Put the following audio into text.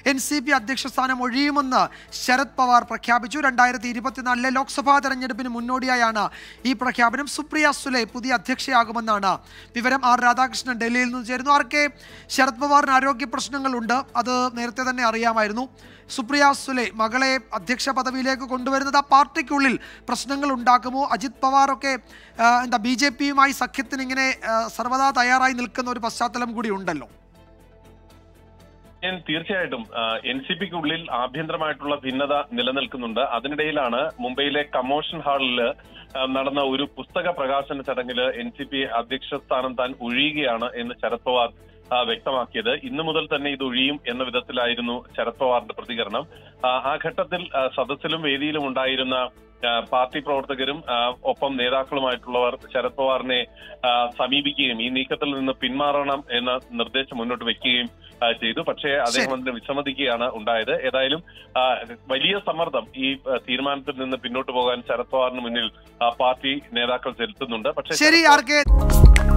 N C P അധ്യക്ഷ സ്ഥാനം ഒഴിയുമെന്ന് ശരത് പവാർ പ്രഖ്യാപിച്ചു രണ്ടായിരത്തി ഇരുപത്തിനാലിലെ ലോക്സഭാ തെരഞ്ഞെടുപ്പിന് മുന്നോടിയായാണ് ഈ പ്രഖ്യാപനം സുപ്രിയ സുലെ പുതിയ അധ്യക്ഷയാകുമെന്നാണ് വിവരം ആർ രാധാകൃഷ്ണൻ ഡൽഹിയിൽ നിന്ന് ചേരുന്നു ആർ കെ ശരത് പവാറിന് ആരോഗ്യ പ്രശ്നങ്ങളുണ്ട് അത് നേരത്തെ തന്നെ അറിയാമായിരുന്നു സുപ്രിയ സുലെ മകളെ അധ്യക്ഷ പദവിയിലേക്ക് കൊണ്ടുവരുന്നത് ആ പാർട്ടിക്കുള്ളിൽ പ്രശ്നങ്ങൾ ഉണ്ടാക്കുമോ അജിത് പവാറൊക്കെ ആ, എന്താ ബി ജെ പിയുമായി സഖ്യത്തിന് ഇങ്ങനെ ആ, സർവ്വതാ തയ്യാറായി നിൽക്കുന്ന ഒരു പശ്ചാത്തലം കൂടി ഉണ്ടല്ലോ ഞാൻ തീർച്ചയായിട്ടും എൻ സി പിക്കുള്ളിൽ ആഭ്യന്തരമായിട്ടുള്ള ഭിന്നത നിലനിൽക്കുന്നുണ്ട് അതിനിടയിലാണ് മുംബൈയിലെ കമോഷൻ ഹാളിൽ നടന്ന ഒരു പുസ്തക പ്രകാശന ചടങ്ങിൽ എൻ സി പി അധ്യക്ഷ സ്ഥാനം താൻ ഒഴിയുകയാണ് എന്ന് ശരത് പവാർ ആ, വ്യക്തമാക്കിയത് ഇന്നു മുതൽ തന്നെ ഇത് ഒഴിയും എന്ന വിധത്തിലായിരുന്നു ശരത് പവാറിന്റെ പ്രതികരണം ആ, ആ ഘട്ടത്തിൽ ആ, സദസ്സിലും വേദിയിലും ഉണ്ടായിരുന്ന ആ, പാർട്ടി പ്രവർത്തകരും ആ, ഒപ്പം നേതാക്കളുമായിട്ടുള്ളവർ ശരത് പവാറിനെ ആ, സമീപിക്കുകയും ഈ നീക്കത്തിൽ നിന്ന് പിന്മാറണം എന്ന നിർദ്ദേശം മുന്നോട്ട് വെക്കുകയും ആ, ചെയ്തു പക്ഷേ അദ്ദേഹം അതിന് വിസമ്മതിക്കുകയാണ് ഉണ്ടായത് ഏതായാലും ആ, വലിയ സമ്മർദ്ദം ഈ ആ, തീരുമാനത്തിൽ നിന്ന് പിന്നോട്ട് പോകാൻ ശരത് പവാറിന് മുന്നിൽ ആ, പാർട്ടി നേതാക്കൾ ചെലുത്തുന്നുണ്ട് പക്ഷേ ശരി ശരത് ആർ കെ